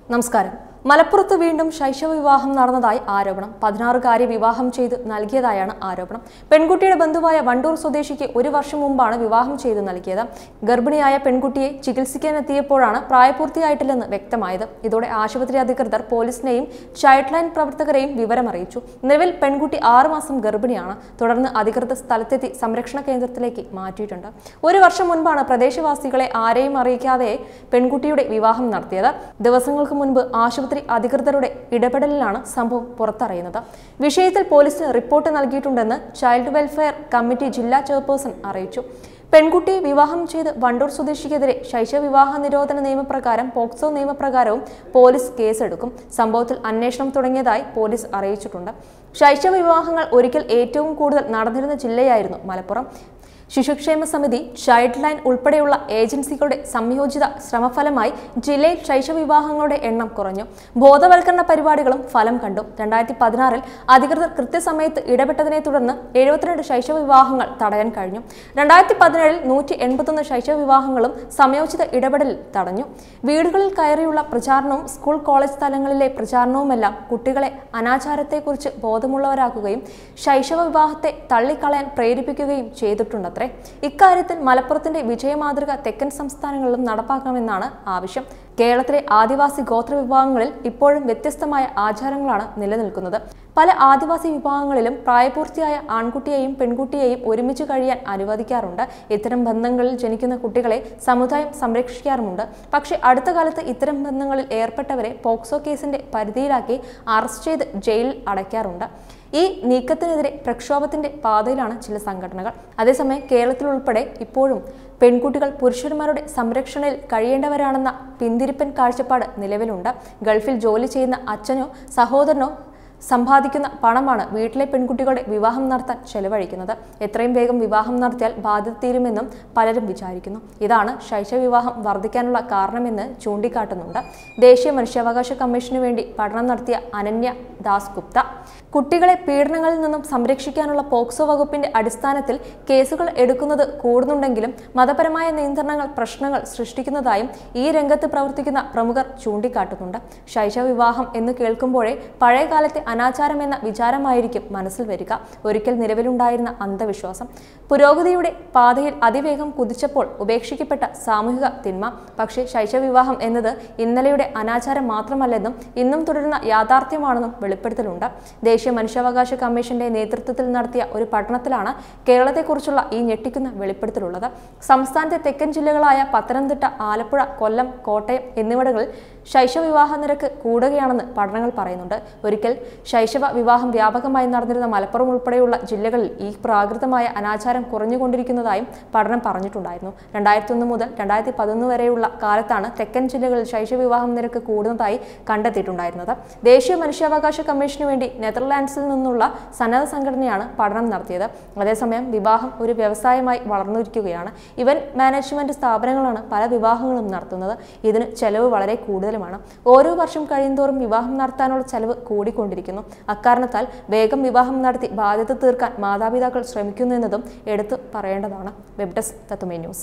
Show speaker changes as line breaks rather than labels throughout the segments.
നമസ്കാരം മലപ്പുറത്ത് വീണ്ടും ശൈശവ വിവാഹം നടന്നതായി ആരോപണം പതിനാറുകാരെ വിവാഹം ചെയ്ത് നൽകിയതായാണ് ആരോപണം പെൺകുട്ടിയുടെ ബന്ധുവായ വണ്ടൂർ സ്വദേശിക്ക് ഒരു വർഷം മുമ്പാണ് വിവാഹം ചെയ്ത് നൽകിയത് ഗർഭിണിയായ പെൺകുട്ടിയെ ചികിത്സിക്കാനെത്തിയപ്പോഴാണ് പ്രായപൂർത്തിയായിട്ടില്ലെന്ന് വ്യക്തമായത് ഇതോടെ ആശുപത്രി അധികൃതർ പോലീസിനെയും ചൈൽഡ് ലൈൻ പ്രവർത്തകരെയും വിവരമറിയിച്ചു നിലവിൽ പെൺകുട്ടി ആറുമാസം ഗർഭിണിയാണ് തുടർന്ന് അധികൃതർ സ്ഥലത്തെത്തി സംരക്ഷണ കേന്ദ്രത്തിലേക്ക് മാറ്റിയിട്ടുണ്ട് ഒരു വർഷം മുൻപാണ് പ്രദേശവാസികളെ ആരെയും അറിയിക്കാതെ പെൺകുട്ടിയുടെ വിവാഹം നടത്തിയത് ദിവസങ്ങൾക്ക് മുൻപ് ആശുപത്രി അധികൃതരുടെ ഇടപെടലിലാണ് സംഭവം പുറത്തറിയുന്നത് വിഷയത്തിൽ പോലീസിന് റിപ്പോർട്ട് നൽകിയിട്ടുണ്ടെന്ന് ചൈൽഡ് വെൽഫെയർ കമ്മിറ്റി ജില്ലാ ചെയർപേഴ്സൺ അറിയിച്ചു പെൺകുട്ടിയെ വിവാഹം ചെയ്ത് വണ്ടൂർ സ്വദേശിക്കെതിരെ ശൈശവ വിവാഹ നിരോധന നിയമപ്രകാരം പോക്സോ നിയമപ്രകാരവും പോലീസ് കേസെടുക്കും സംഭവത്തിൽ അന്വേഷണം തുടങ്ങിയതായി പോലീസ് അറിയിച്ചിട്ടുണ്ട് ശൈശവ വിവാഹങ്ങൾ ഒരിക്കൽ ഏറ്റവും കൂടുതൽ നടന്നിരുന്ന ജില്ലയായിരുന്നു മലപ്പുറം ശിശുക്ഷേമ സമിതി ചൈൽഡ് ലൈൻ ഉൾപ്പെടെയുള്ള ഏജൻസികളുടെ സംയോജിത ശ്രമഫലമായി ജില്ലയിൽ ശൈശവ വിവാഹങ്ങളുടെ എണ്ണം കുറഞ്ഞു ബോധവൽക്കരണ പരിപാടികളും ഫലം കണ്ടു രണ്ടായിരത്തി പതിനാറിൽ അധികൃതർ കൃത്യസമയത്ത് ഇടപെട്ടതിനെ തുടർന്ന് എഴുപത്തിരണ്ട് ശൈശവ വിവാഹങ്ങൾ തടയാൻ കഴിഞ്ഞു രണ്ടായിരത്തി പതിനേഴിൽ നൂറ്റി എൺപത്തൊന്ന് ശൈശവ വിവാഹങ്ങളും സംയോജിത ഇടപെടലിൽ തടഞ്ഞു വീടുകളിൽ കയറിയുള്ള പ്രചാരണവും സ്കൂൾ കോളേജ് തലങ്ങളിലെ പ്രചാരണവുമെല്ലാം കുട്ടികളെ അനാചാരത്തെക്കുറിച്ച് ബോധമുള്ളവരാക്കുകയും ശൈശവ വിവാഹത്തെ തള്ളിക്കളയാൻ പ്രേരിപ്പിക്കുകയും ചെയ്തിട്ടുണ്ടത്രേ ഇക്കാര്യത്തിൽ മലപ്പുറത്തിന്റെ വിജയമാതൃക തെക്കൻ സംസ്ഥാനങ്ങളിലും നടപ്പാക്കണമെന്നാണ് ആവശ്യം കേരളത്തിലെ ആദിവാസി ഗോത്ര വിഭാഗങ്ങളിൽ ഇപ്പോഴും വ്യത്യസ്തമായ ആചാരങ്ങളാണ് നിലനിൽക്കുന്നത് പല ആദിവാസി വിഭാഗങ്ങളിലും പ്രായപൂർത്തിയായ ആൺകുട്ടിയെയും പെൺകുട്ടിയെയും ഒരുമിച്ച് കഴിയാൻ അനുവദിക്കാറുണ്ട് ഇത്തരം ബന്ധങ്ങളിൽ ജനിക്കുന്ന കുട്ടികളെ സമുദായം സംരക്ഷിക്കാറുമുണ്ട് പക്ഷേ അടുത്ത കാലത്ത് ഇത്തരം ബന്ധങ്ങളിൽ ഏർപ്പെട്ടവരെ പോക്സോ കേസിന്റെ പരിധിയിലാക്കി അറസ്റ്റ് ചെയ്ത് ജയിലിൽ അടയ്ക്കാറുണ്ട് ഈ നീക്കത്തിനെതിരെ പ്രക്ഷോഭത്തിന്റെ പാതയിലാണ് ചില സംഘടനകൾ അതേസമയം കേരളത്തിൽ ഉൾപ്പെടെ ഇപ്പോഴും പെൺകുട്ടികൾ പുരുഷന്മാരുടെ സംരക്ഷണയിൽ കഴിയേണ്ടവരാണെന്ന പിന്തിരിപ്പൻ കാഴ്ചപ്പാട് നിലവിലുണ്ട് ഗൾഫിൽ ജോലി ചെയ്യുന്ന അച്ഛനോ സഹോദരനോ സമ്പാദിക്കുന്ന പണമാണ് വീട്ടിലെ പെൺകുട്ടികളുടെ വിവാഹം നടത്താൻ ചെലവഴിക്കുന്നത് എത്രയും വേഗം വിവാഹം നടത്തിയാൽ ബാധ്യത തീരുമെന്നും പലരും വിചാരിക്കുന്നു ഇതാണ് ശൈശവ വിവാഹം വർദ്ധിക്കാനുള്ള കാരണമെന്ന് ചൂണ്ടിക്കാട്ടുന്നുണ്ട് ദേശീയ മനുഷ്യാവകാശ കമ്മീഷനു വേണ്ടി പഠനം നടത്തിയ അനന്യ ദാസ് ഗുപ്ത കുട്ടികളെ പീഡനങ്ങളിൽ നിന്നും സംരക്ഷിക്കാനുള്ള പോക്സോ വകുപ്പിന്റെ അടിസ്ഥാനത്തിൽ കേസുകൾ എടുക്കുന്നത് കൂടുന്നുണ്ടെങ്കിലും മതപരമായ നിയന്ത്രണങ്ങൾ പ്രശ്നങ്ങൾ സൃഷ്ടിക്കുന്നതായും ഈ രംഗത്ത് പ്രവർത്തിക്കുന്ന പ്രമുഖർ ചൂണ്ടിക്കാട്ടുന്നുണ്ട് ശൈശവ വിവാഹം എന്ന് കേൾക്കുമ്പോഴേ പഴയ കാലത്തെ അനാചാരം എന്ന വിചാരമായിരിക്കും മനസ്സിൽ വരിക ഒരിക്കൽ നിലവിലുണ്ടായിരുന്ന അന്ധവിശ്വാസം പുരോഗതിയുടെ പാതയിൽ അതിവേഗം കുതിച്ചപ്പോൾ ഉപേക്ഷിക്കപ്പെട്ട സാമൂഹിക തിന്മ പക്ഷേ ശൈശവ വിവാഹം എന്നത് ഇന്നലെയുടെ അനാചാരം മാത്രമല്ലെന്നും ഇന്നും തുടരുന്ന യാഥാർത്ഥ്യമാണെന്നും വെളിപ്പെടുത്തലുണ്ട് ദേശീയ മനുഷ്യാവകാശ കമ്മീഷന്റെ നേതൃത്വത്തിൽ നടത്തിയ ഒരു പഠനത്തിലാണ് കേരളത്തെക്കുറിച്ചുള്ള ഈ ഞെട്ടിക്കുന്ന വെളിപ്പെടുത്തലുള്ളത് സംസ്ഥാനത്തെ തെക്കൻ ജില്ലകളായ പത്തനംതിട്ട ആലപ്പുഴ കൊല്ലം കോട്ടയം എന്നിവിടങ്ങളിൽ ശൈശവ വിവാഹ നിരക്ക് കൂടുകയാണെന്ന് പഠനങ്ങൾ പറയുന്നുണ്ട് ഒരിക്കൽ ശൈശവ വിവാഹം വ്യാപകമായി നടന്നിരുന്ന മലപ്പുറം ഉൾപ്പെടെയുള്ള ജില്ലകളിൽ ഈ പ്രാകൃതമായ അനാചാരം കുറഞ്ഞുകൊണ്ടിരിക്കുന്നതായും പഠനം പറഞ്ഞിട്ടുണ്ടായിരുന്നു രണ്ടായിരത്തി ഒന്ന് മുതൽ രണ്ടായിരത്തി പതിനൊന്ന് വരെയുള്ള കാലത്താണ് തെക്കൻ ജില്ലകളിൽ ശൈശവ വിവാഹം നിരക്ക് കൂടുന്നതായി കണ്ടെത്തിയിട്ടുണ്ടായിരുന്നത് ദേശീയ മനുഷ്യാവകാശ കമ്മീഷനു വേണ്ടി നെതർലാൻഡ്സിൽ നിന്നുള്ള സന്നദ്ധ സംഘടനയാണ് പഠനം നടത്തിയത് അതേസമയം വിവാഹം ഒരു വ്യവസായമായി വളർന്നിരിക്കുകയാണ് ഇവന്റ് മാനേജ്മെന്റ് സ്ഥാപനങ്ങളാണ് പല വിവാഹങ്ങളും നടത്തുന്നത് ഇതിന് ചെലവ് വളരെ കൂടുതലുമാണ് ഓരോ വർഷം കഴിയുന്തോറും വിവാഹം നടത്താനുള്ള ചെലവ് കൂടിക്കൊണ്ടിരിക്കുന്നു അക്കാരണത്താൽ വേഗം വിവാഹം നടത്തി ബാധ്യത തീർക്കാൻ മാതാപിതാക്കൾ ശ്രമിക്കുന്നു എന്നതും എടുത്തു പറയേണ്ടതാണ് വെബ് ഡെസ്ക് തത്തുമേ ന്യൂസ്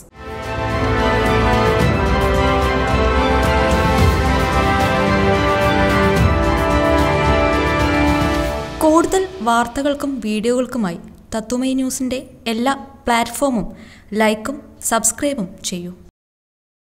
കൂടുതൽ വാർത്തകൾക്കും വീഡിയോകൾക്കുമായി തത്തുമൈ ന്യൂസിൻ്റെ എല്ലാ പ്ലാറ്റ്ഫോമും ലൈക്കും സബ്സ്ക്രൈബും ചെയ്യൂ